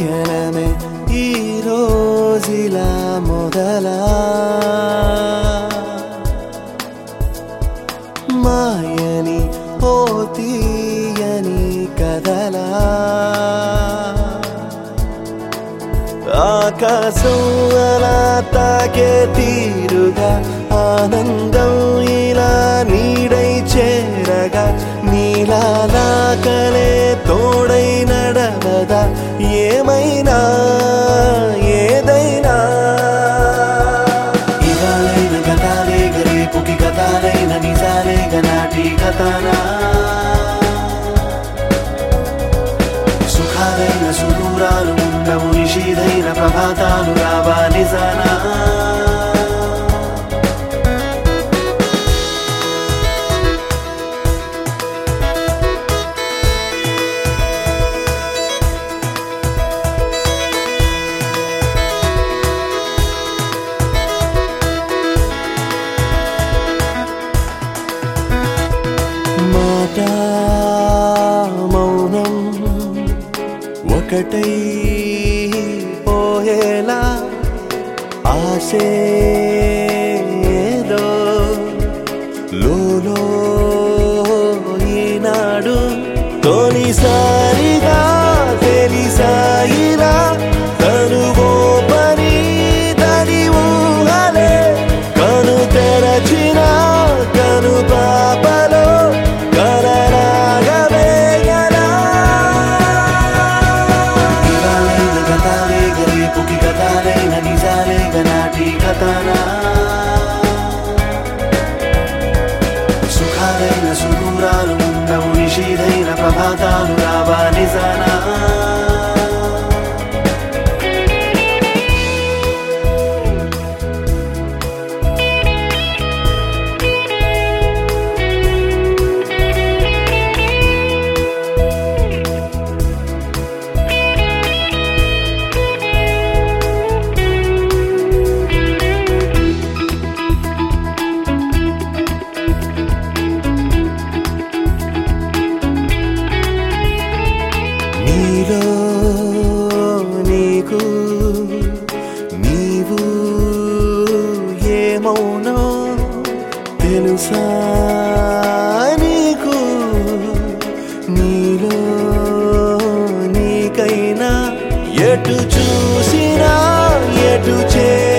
పయనమే ఈ రోజులా మొదలా మాయని ఓ తీయని కదలా ఆకాశం అలా తాకే తీరుగా ఆనందం ఇలా నీడై చేరగా నీలాలా కలే తోడై నడవదా ఏమైనా ఏదైనా ఇవాళైన గతాలే రేపుకి గతాలైన నిజాలే గనాటి గతానా సుఖాలైన సుదూరాలు ఉండవు నిషీధైన ప్రభాతాలు రావా నిజానా మాట మౌనం ఒకటై పోయేలా ఆశేదో లోలో ఈనాడు తొలిసారిగా తెలిసాయిలా తనువో పని తని ఊహలే కను తెరచిన కను పాపలో కలరాగవేగలా ఇవాళైన గతాలే రేపుకి గతాలైన నిజాలే గనాటి గతానా సుఖాలైన సుదూరాలు ఉండవు నిషీధైన ప్రభాతాలు రావా నిజానా నీలో నీకు నీవు ఏమౌనో తెలుసా నీకు నీలో నీకైనా ఎటు చూసినా ఎటు చే